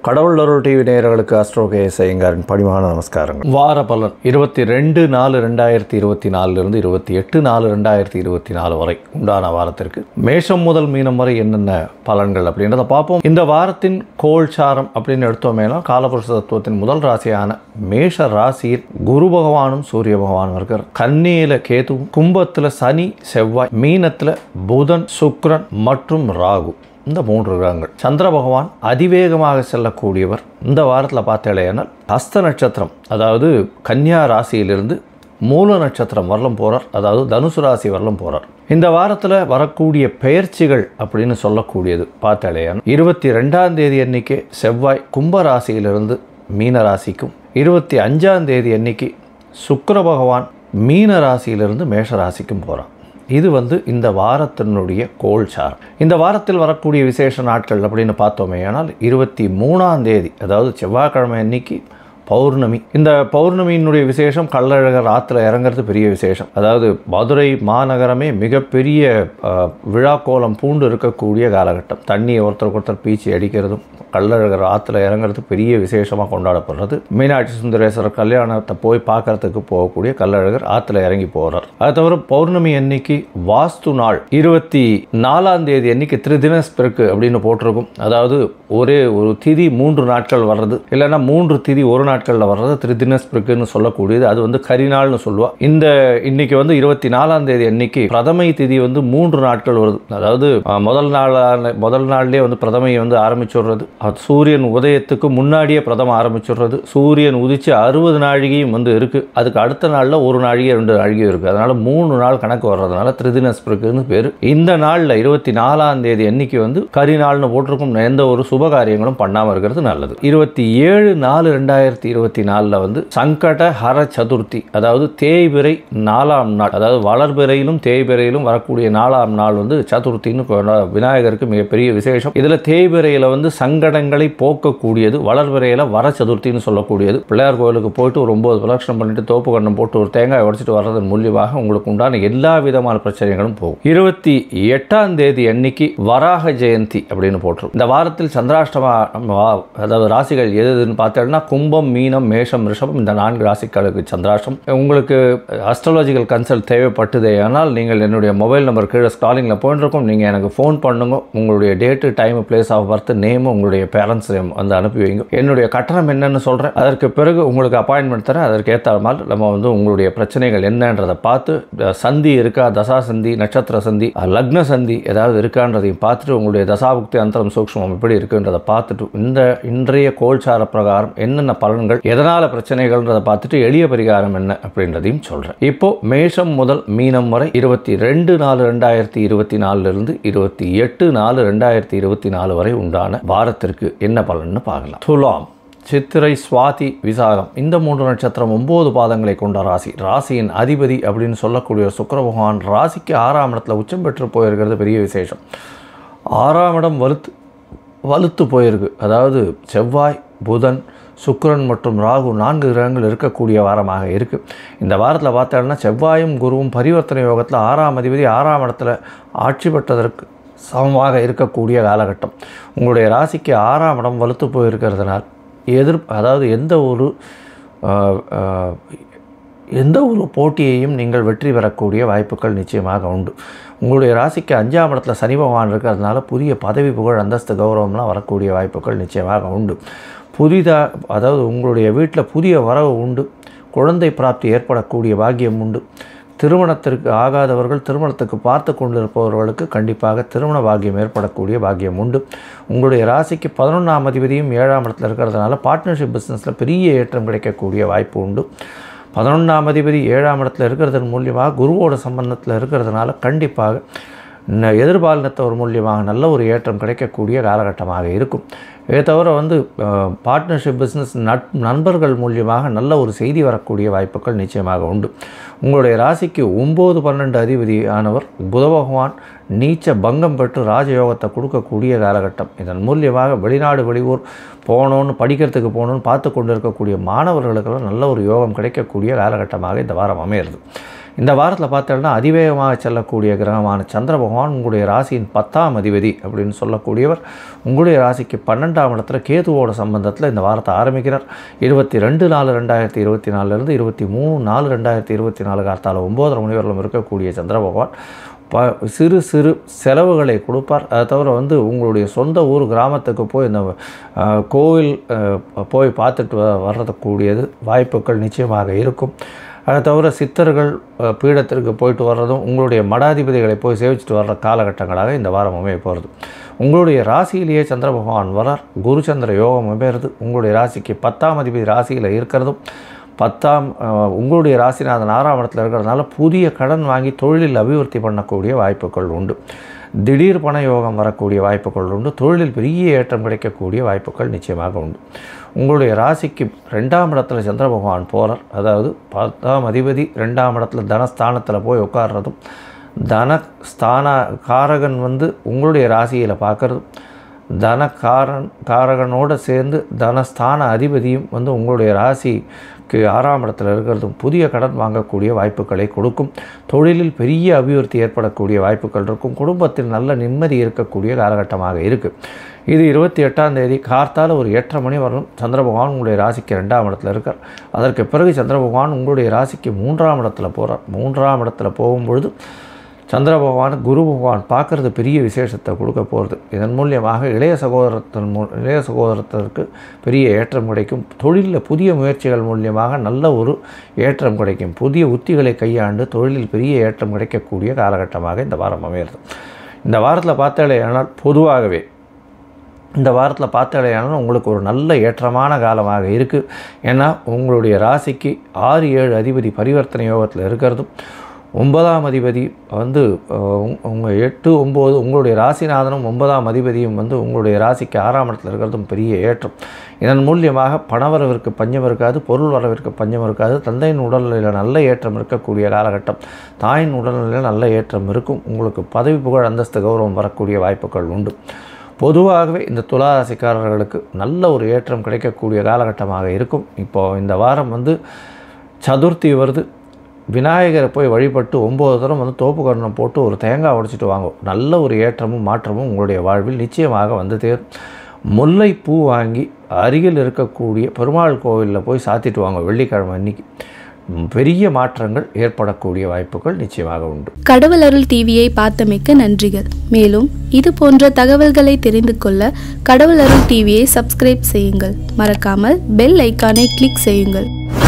கடவுள் அருள் டிவி நேயர்களுக்கு அஸ்ட்ரோ கே ஐயங்காரின் பணிவான நமஸ்காரங்கள் வார பலன் இருபத்தி ரெண்டு நாலு ரெண்டாயிரத்தி இருபத்தி நாலுலேருந்து இருபத்தி எட்டு நாலு ரெண்டாயிரத்தி இருபத்தி நாலு வரை உண்டான வாரத்திற்கு மேஷம் முதல் மீனம் வரை என்னென்ன பலன்கள் அப்படின்றத பார்ப்போம் இந்த வாரத்தின் கோல்சாரம் அப்படின்னு எடுத்தோமேனா காலபுருஷ தத்துவத்தின் முதல் ராசியான மேஷ ராசியில் குரு பகவானும் சூரிய பகவானும் இருக்கிறார் கன்னியில கேது கும்பத்தில் சனி செவ்வாய் மீனத்தில் புதன் சுக்கிரன் மற்றும் ராகு இந்த மூன்று கிரகங்கள் சந்திர பகவான் அதிவேகமாக செல்லக்கூடியவர் இந்த வாரத்தில் பார்த்தேனால் ஹஸ்த நட்சத்திரம் அதாவது கன்னியா ராசியிலிருந்து மூல நட்சத்திரம் வரலும் போகிறார் அதாவது தனுசு ராசி வரலும் போகிறார் இந்த வாரத்தில் வரக்கூடிய பெயர்ச்சிகள் அப்படின்னு சொல்லக்கூடியது பார்த்தாலேயான் இருபத்தி ரெண்டாம் தேதி அன்னைக்கு செவ்வாய் கும்ப ராசியிலிருந்து மீன ராசிக்கும் இருபத்தி அஞ்சாம் தேதி அன்னைக்கு சுக்கிர பகவான் மீன ராசியிலிருந்து மேஷ ராசிக்கும் போகிறார் இது வந்து இந்த வாரத்தினுடைய கோல்சாரம் இந்த வாரத்தில் வரக்கூடிய விசேஷ நாட்கள் அப்படின்னு பார்த்தோமே ஆனால் இருபத்தி மூணாம் தேதி அதாவது செவ்வாய்க்கிழமை அன்னைக்கு பௌர்ணமி இந்த பௌர்ணமியினுடைய விசேஷம் கள்ளழகர் ஆற்றுல இறங்குறது பெரிய விசேஷம் அதாவது மதுரை மாநகரமே மிகப்பெரிய அஹ், விழாக்கோலம் பூண்டு இருக்கக்கூடிய காலகட்டம் தண்ணியை ஒருத்தருக்கு ஒருத்தர் பீச்சி அடிக்கிறதும் கள்ளழகர் ஆற்றுல இறங்குறது பெரிய விசேஷமாக கொண்டாடப்படுறது மீனாட்சி சுந்தரேஸ்வரர் கல்யாணத்தை போய் பார்க்கறதுக்கு போகக்கூடிய கள்ளழகர் ஆற்றுல இறங்கி போகிறார் அது தவிர பௌர்ணமி அன்னைக்கு வாஸ்து நாள் இருபத்தி நாலாம் தேதி அன்னைக்கு திருதினஸ்பிறகு அப்படின்னு போட்டிருக்கும் அதாவது ஒரே ஒரு திதி மூன்று நாட்கள் வர்றது இல்லைன்னா மூன்று திதி ஒரு நாட்களில் வர்றது திருதினஸ்பிறகுன்னு சொல்லக்கூடியது அது வந்து கரிநாள்னு சொல்லுவா இந்த இன்னைக்கு வந்து இருபத்தி நாலாம் தேதி அன்னைக்கு பிரதமை திதி வந்து மூன்று நாட்கள் வருது அதாவது அஹ், முதல் நாளான முதல் நாள்லேயே வந்து பிரதமையை வந்து ஆரம்பிச்சுடுறது அது சூரியன் உதயத்துக்கு முன்னாடியே பிரதம ஆரம்பிச்சுடுறது சூரியன் உதிச்சு அறுபது நாழிகையும் வந்து இருக்கு அதுக்கு அடுத்த நாளில் ஒரு நாழிகை ரெண்டு நாழிகையும் இருக்கு அதனால மூணு நாள் கணக்கு வர்றதுனால திருதினஸ்பிறகுன்னு பேர் இந்த நாளில் இருபத்தி நாலாம் தேதி அன்னைக்கு வந்து கரிநாள்னு போட்டிருக்கும் எந்த ஒரு சுப காரியங்களும் பண்ணாமல் இருக்கிறது நல்லது இருபத்தி ஏழு நாலு ரெண்டாயிரத்தி இருபத்தி நாலில் வந்து சங்கட ஹர சதுர்த்தி அதாவது தேய்பிறை நாலாம் நாள் அதாவது வளர்பிறையிலும் தேய்பிறையிலும் வரக்கூடிய நாலாம் நாள் வந்து சதுர்த்தின்னு கொண்டா- விநாயகருக்கு மிகப்பெரிய விசேஷம் இதில் தேய்பிறையில் வந்து சங்கடங்களை போக்கக்கூடியது வளர்பிறையில் வர சதுர்த்தின்னு சொல்லக்கூடியது பிள்ளையார் கோயிலுக்கு போயிட்டு ஒரு ஒன்பது பிரதட்சணம் பண்ணிட்டு தோப்பு கண்ணம் போட்டு ஒரு தேங்காய் உடைச்சிட்டு வர்றதன் மூலியமாக உங்களுக்கு உண்டான எல்லா விதமான பிரச்சனைகளும் போகும் இருபத்தி எட்டாம் தேதி அன்னைக்கு வராக ஜெயந்தி அப்படின்னு போட்டிருக்கும் இந்த வாரத்தில் சந்திராஷ்டம வா- அதாவது ராசிகள் எது எதுன்னு பார்த்தோம்னா கும்பம் மீனம் மேஷம் ரிஷபம் இந்த நான்கு ராசிகளுக்கு சந்திராஷ்டம் உங்களுக்கு அஸ்ட்ராலஜிக்கல் கன்சல்ட் தேவைப்பட்டதே ஆனால் நீங்கள் என்னுடைய மொபைல் நம்பர் கீழே ஸ்டாலிங்கில் போயிட்டுருக்கோம் நீங்கள் எனக்கு ஃபோன் பண்ணுங்க உங்களுடைய date time place of birth name உங்களுடைய பேரண்ட்ஸ் நேம் வந்து அனுப்பி வைங்க என்னுடைய கட்டணம் என்னன்னு சொல்கிறேன் அதற்கு பிறகு உங்களுக்கு அப்பாயின்மெண்ட் தரேன் அதற்கு ஏற்ற மாதிரி நம்ம வந்து உங்களுடைய பிரச்சனைகள் என்னன்றதை பார்த்து அஹ், சந்தி இருக்கா தசா சந்தி நட்சத்திர சந்தி அஹ், லக்ன சந்தி ஏதாவது இருக்கான்றதையும் பார்த்துட்டு உங்களுடைய தசாபுக்தி அந்தரம் சூக்ஷ்மம் எப்படி இருக்குன்றதை பார்த்துட்டு இந்த இன்றைய கோல்சார பிரகாரம் என்னென்ன பலன்கள் எதனால் பிரச்சனைகள்ன்றதை பார்த்துட்டு எளிய பரிகாரம் என்ன அப்படின்றதையும் சொல்கிறேன் இப்போ மேஷம் முதல் மீனம் வரை இருபத்தி ரெண்டு நாலு ரெண்டாயிரத்தி இருபத்தி நாலுலேருந்து இருபத்தி எட்டு நாலு ரெண்டாயிரத்தி இருபத்தி நாலு வரை உண்டான வாரத்திற்கு என்ன பலன்னு பார்க்கலாம் துலாம் சித்திரை சுவாதி விசாகம் இந்த மூன்று நட்சத்திரம் ஒன்பது பாதங்களை கொண்ட ராசி ராசியின் அதிபதி அப்படின்னு சொல்லக்கூடிய சுக்கிர பகவான் ராசிக்கு ஆறாம் இடத்துல உச்சம் பெற்று போயிருக்கிறது பெரிய விசேஷம் ஆறாம் இடம் வலுத்து வலுத்து போயிருக்கு அதாவது செவ்வாய் புதன் சுக்கிரன் மற்றும் ராகு நான்கு கிரகங்கள் இருக்கக்கூடிய வாரமாக இருக்குது இந்த வாரத்தில் பார்த்தோம்னா செவ்வாயும் குருவும் பரிவர்த்தனை யோகத்தில் ஆறாம் அதிபதி ஆறாம் இடத்துல ஆட்சி பெற்றதற்கு சமமாக இருக்கக்கூடிய காலகட்டம் உங்களுடைய ராசிக்கு ஆறாம் இடம் வலுத்து போயிருக்கிறதுனால் எதிர் அதாவது எந்த ஒரு ஆஹ், ஆஹ், எந்த ஒரு போட்டியையும் நீங்கள் வெற்றி பெறக்கூடிய வாய்ப்புகள் நிச்சயமாக உண்டு உங்களுடைய ராசிக்கு அஞ்சாம் இடத்துல சனி பகவான் இருக்கிறதுனால புதிய பதவி புகழ் அந்தஸ்து கௌரவம்லாம் வரக்கூடிய வாய்ப்புகள் நிச்சயமாக உண்டு புதிதாக அதாவது உங்களுடைய வீட்டில் புதிய வரவு உண்டு குழந்தை பிராப்தி ஏற்படக்கூடிய பாக்கியம் உண்டு திருமணத்திற்கு ஆகாதவர்கள் திருமணத்துக்கு பார்த்து கொண்டிருப்பவர்களுக்கு கண்டிப்பாக திருமண பாக்கியம் ஏற்படக்கூடிய பாக்கியம் உண்டு உங்களுடைய ராசிக்கு பதினொன்றாம் அதிபதியும் ஏழாம் இடத்துல இருக்கிறதுனால பார்ட்னர்ஷிப் பிஸ்னஸில் பெரிய ஏற்றம் கிடைக்கக்கூடிய வாய்ப்பு உண்டு பதினொன்றாம் அதிபதி ஏழாம் இடத்துல இருக்கிறதன் மூலியமாக குருவோட சம்பந்தத்தில் இருக்கிறதுனால கண்டிப்பாக ந- எதிர்பாலினத்தவர் மூலியமாக நல்ல ஒரு ஏற்றம் கிடைக்கக்கூடிய காலகட்டமாக இருக்கும் இதை தவிர வந்து பார்ட்னர்ஷிப் பிஸ்னஸ் நட் நண்பர்கள் மூலியமாக நல்ல ஒரு செய்தி வரக்கூடிய வாய்ப்புகள் நிச்சயமாக உண்டு உங்களுடைய ராசிக்கு ஒம்பது பன்னெண்டு அதிபதி ஆனவர் புத பகவான் நீச்ச பங்கம் பெற்று ராஜயோகத்தை கொடுக்கக்கூடிய காலகட்டம் இதன் மூலியமாக வெளிநாடு வெளியூர் போகணுன்னு படிக்கிறதுக்கு போகணுன்னு பார்த்து கொண்டு இருக்கக்கூடிய மாணவர்களுக்கெல்லாம் நல்ல ஒரு யோகம் கிடைக்கக்கூடிய காலகட்டமாக இந்த வாரம் அமையிறது இந்த வாரத்தில் பார்த்தோம்னா அதிவேகமாக செல்லக்கூடிய கிரகமான சந்திர பகவான் உங்களுடைய ராசியின் பத்தாம் அதிபதி அப்படின்னு சொல்லக்கூடியவர் உங்களுடைய ராசிக்கு பன்னெண்டாம் இடத்துல கேதுவோட சம்பந்தத்தில் இந்த வாரத்தை ஆரம்பிக்கிறார் இருபத்தி ரெண்டு நாலு ரெண்டாயிரத்தி இருபத்தி நாலுலேருந்து இருபத்தி மூணு நாலு ரெண்டாயிரத்தி இருபத்தி நாலு காலத்தால் ஒம்போதரை மணி வரலும் இருக்கக்கூடிய சந்திர பகவான் ப சிறு சிறு செலவுகளை கொடுப்பார் அதை தவிர வந்து உங்களுடைய சொந்த ஊர் கிராமத்துக்கு போய் இந்த அஹ், கோவில் அஹ், போய் பார்த்துட்டு வ- வர்றதுக்கூடியது வாய்ப்புகள் நிச்சயமாக இருக்கும் அதை தவிர சித்தர்கள் அஹ், பீடத்திற்கு போயிட்டு வர்றதும் உங்களுடைய மடாதிபதிகளை போய் சேவிச்சுட்டு வர்ற காலகட்டங்களாக இந்த வாரம் அமைய போகிறது உங்களுடைய ராசியிலேயே சந்திர பகவான் வரார் குரு சந்திர யோகம் அமையிறது உங்களுடைய ராசிக்கு பத்தாம் அதிபதி ராசியில் இருக்கிறதும் பத்தாம் அஹ், உங்களுடைய ராசிநாதன் ஆறாம் இடத்துல இருக்கிறதுனால புதிய கடன் வாங்கி தொழிலில் அபிவிருத்தி பண்ணக்கூடிய வாய்ப்புகள் உண்டு திடீர் பண யோகம் வரக்கூடிய வாய்ப்புகள் உண்டு தொழிலில் பெரிய ஏற்றம் கிடைக்கக்கூடிய வாய்ப்புகள் நிச்சயமாக உண்டு உங்களுடைய ராசிக்கு ரெண்டாம் இடத்துல சந்திர பகவான் போகிறார் அதாவது பத்தாம் அதிபதி ரெண்டாம் இடத்துல தனஸ்தானத்தில் போய் உட்கார்றதும் தன ஸ்தான காரகன் வந்து உங்களுடைய ராசியில் பார்க்குறதும் தனக்காரன் காரகனோடு சேர்ந்து தனஸ்தான அதிபதியும் வந்து உங்களுடைய ராசிக்கு ஆறாம் இடத்துல இருக்கிறதும் புதிய கடன் வாங்கக்கூடிய வாய்ப்புகளை கொடுக்கும் தொழிலில் பெரிய அபிவிருத்தி ஏற்படக்கூடிய வாய்ப்புகள் இருக்கும் குடும்பத்தில் நல்ல நிம்மதி இருக்கக்கூடிய காலகட்டமாக இருக்குது இது இருபத்தி எட்டாம் தேதி கார்த்தால ஒரு எட்டரை மணி வரலும் சந்திர பகவான் உங்களுடைய ராசிக்கு ரெண்டாம் இடத்துல இருக்கார் அதற்கு பிறகு சந்திர பகவான் உங்களுடைய ராசிக்கு மூன்றாம் இடத்துல போகிறார் மூன்றாம் இடத்துல போகும்பொழுது சந்திர பகவான் குரு பகவான் பார்க்குறது பெரிய விசேஷத்தை கொடுக்க போகிறது இதன் மூலியமாக இளைய சகோதரத்தின் மூ இளைய சகோதரத்திற்கு பெரிய ஏற்றம் கிடைக்கும் தொழிலில் புதிய முயற்சிகள் மூலியமாக நல்ல ஒரு ஏற்றம் கிடைக்கும் புதிய உத்திகளை கையாண்டு தொழிலில் பெரிய ஏற்றம் கிடைக்கக்கூடிய காலகட்டமாக இந்த வாரம் அமையிறது இந்த வாரத்தில் பார்த்தாலே ஆனால் பொதுவாகவே இந்த வாரத்தில் பார்த்தாலேயானால் உங்களுக்கு ஒரு நல்ல ஏற்றமான காலமாக இருக்குது ஏன்னா உங்களுடைய ராசிக்கு ஆறு ஏழு அதிபதி பரிவர்த்தனை யோகத்தில் இருக்கிறதும் ஒன்பதாம் அதிபதி வந்து உங்கள் எட்டு ஒம்பது உங்களுடைய ராசிநாதனும் ஒன்பதாம் அதிபதியும் வந்து உங்களுடைய ராசிக்கு ஆறாம் இடத்துல இருக்கிறதும் பெரிய ஏற்றம் இதன் மூலியமாக பணவரவிற்கு பஞ்சம் இருக்காது பொருள் வரவிற்கு பஞ்சம் இருக்காது தந்தையின் உடல்நிலையில் நல்ல ஏற்றம் இருக்கக்கூடிய காலகட்டம் தாயின் உடல்நிலையில் நல்ல ஏற்றம் இருக்கும் உங்களுக்கு பதவி புகழ் அந்தஸ்து கௌரவம் வரக்கூடிய வாய்ப்புகள் உண்டு பொதுவாகவே இந்த துளாராசிக்காரர்களுக்கு நல்ல ஒரு ஏற்றம் கிடைக்கக்கூடிய காலகட்டமாக இருக்கும் இப்போது இந்த வாரம் வந்து சதுர்த்தி வருது விநாயகரை போய் வழிபட்டு ஒம்பது தரம் வந்து தோப்பு கரணம் போட்டு ஒரு தேங்காய் உடைச்சிட்டு வாங்க நல்ல ஒரு ஏற்றமும் மாற்றமும் உங்களுடைய வாழ்வில் நிச்சயமாக வந்து தேரும் முல்லை பூ வாங்கி அருகில் இருக்கக்கூடிய பெருமாள் கோவிலில் போய் சாத்திட்டு வாங்க வெள்ளிக்கிழமை அன்னைக்கு ம், பெரிய மாற்றங்கள் ஏற்படக்கூடிய வாய்ப்புகள் நிச்சயமாக உண்டு கடவுள் அருள் டிவியை பார்த்தமைக்கு நன்றிகள் மேலும் இது போன்ற தகவல்களை தெரிந்து கொள்ள கடவுள் அருள் டிவியை சப்ஸ்கிரைப் செய்யுங்கள் மறக்காமல் பெல் ஐக்கானை கிளிக் செய்யுங்கள்